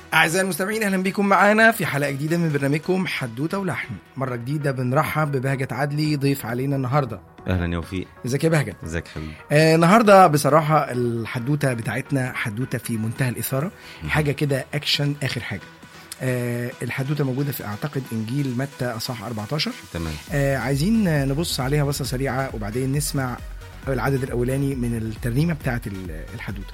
أعزائي المستمعين أهلا بكم معانا في حلقة جديدة من برنامجكم حدوتة ولحن مرة جديدة بنرحب ببهجة عدلي ضيف علينا النهاردة اهلا يا وفيق ازيك يا بهجة ازيك حبيبي آه النهاردة بصراحة الحدوتة بتاعتنا حدوتة في منتهى الإثارة حاجة كده أكشن آخر حاجة آه الحدوتة موجودة في أعتقد إنجيل متى أصح 14 تمام آه عايزين نبص عليها بصة سريعة وبعدين نسمع العدد الأولاني من الترنيمة بتاعت ال- الحدوتة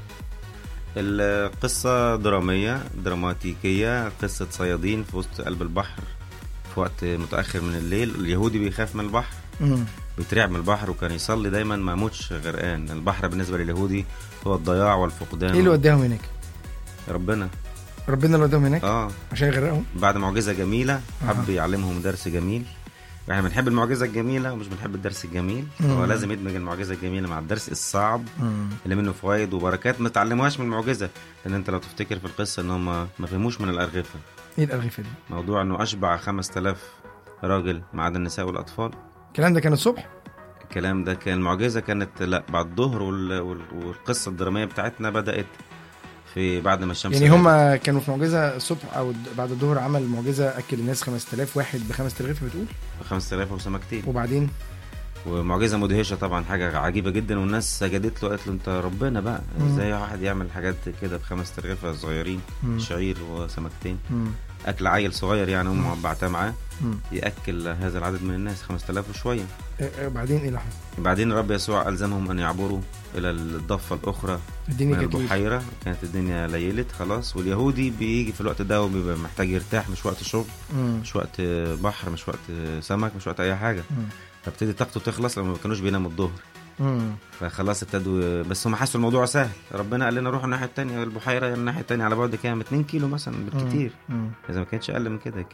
القصة درامية دراماتيكية قصة صيادين في وسط قلب البحر في وقت متأخر من الليل اليهودي بيخاف من البحر مم. بيترعب من البحر وكان يصلي دايما ما يموتش غرقان البحر بالنسبة لليهودي هو الضياع والفقدان إيه اللي وداهم هناك؟ ربنا ربنا اللي وداهم هناك اه عشان يغرقهم بعد معجزة جميلة حب أها. يعلمهم درس جميل احنا بنحب المعجزة الجميلة ومش بنحب الدرس الجميل مم. هو لازم يدمج المعجزة الجميلة مع الدرس الصعب مم. اللي منه فوائد وبركات ما تعلموهاش من المعجزه لان انت لو تفتكر في القصه ان هم ما فهموش من الارغفه ايه الأرغفة دي؟ موضوع انه اشبع 5000 راجل ما عدا النساء والاطفال الكلام ده كان الصبح؟ الكلام ده كان المعجزه كانت لا بعد الظهر وال... وال... والقصه الدراميه بتاعتنا بدات في بعد ما الشمس يعني غابت. هم كانوا في معجزه الصبح او د- بعد الظهر عمل معجزه اكل الناس 5000 واحد ب 5000 بتقول 5000 وسمكتين وبعدين ومعجزه مدهشه طبعا حاجه عجيبه جدا والناس سجدت له قالت له انت ربنا بقى مم. ازاي واحد يعمل حاجات كده ب 5000 صغيرين مم. شعير وسمكتين مم. اكل عيل صغير يعني امه بعتها معاه مم. ياكل هذا العدد من الناس 5000 وشويه آه، آه، بعدين ايه اللي حصل؟ بعدين الرب يسوع الزمهم ان يعبروا الى الضفه الاخرى الدنيا من كانت ليل. البحيره كانت الدنيا ليلت خلاص واليهودي بيجي في الوقت ده وبيبقى محتاج يرتاح مش وقت شغل مم. مش وقت بحر مش وقت سمك مش وقت اي حاجه مم. فابتدي طاقته تخلص لما ما كانوش بيناموا الظهر مم. فخلاص ابتدوا بس هم حسوا الموضوع سهل ربنا قال لنا روحوا الناحيه الثانيه البحيره الناحيه الثانيه على بعد كام 2 كيلو مثلا بالكتير مم. اذا ما كانتش اقل من كده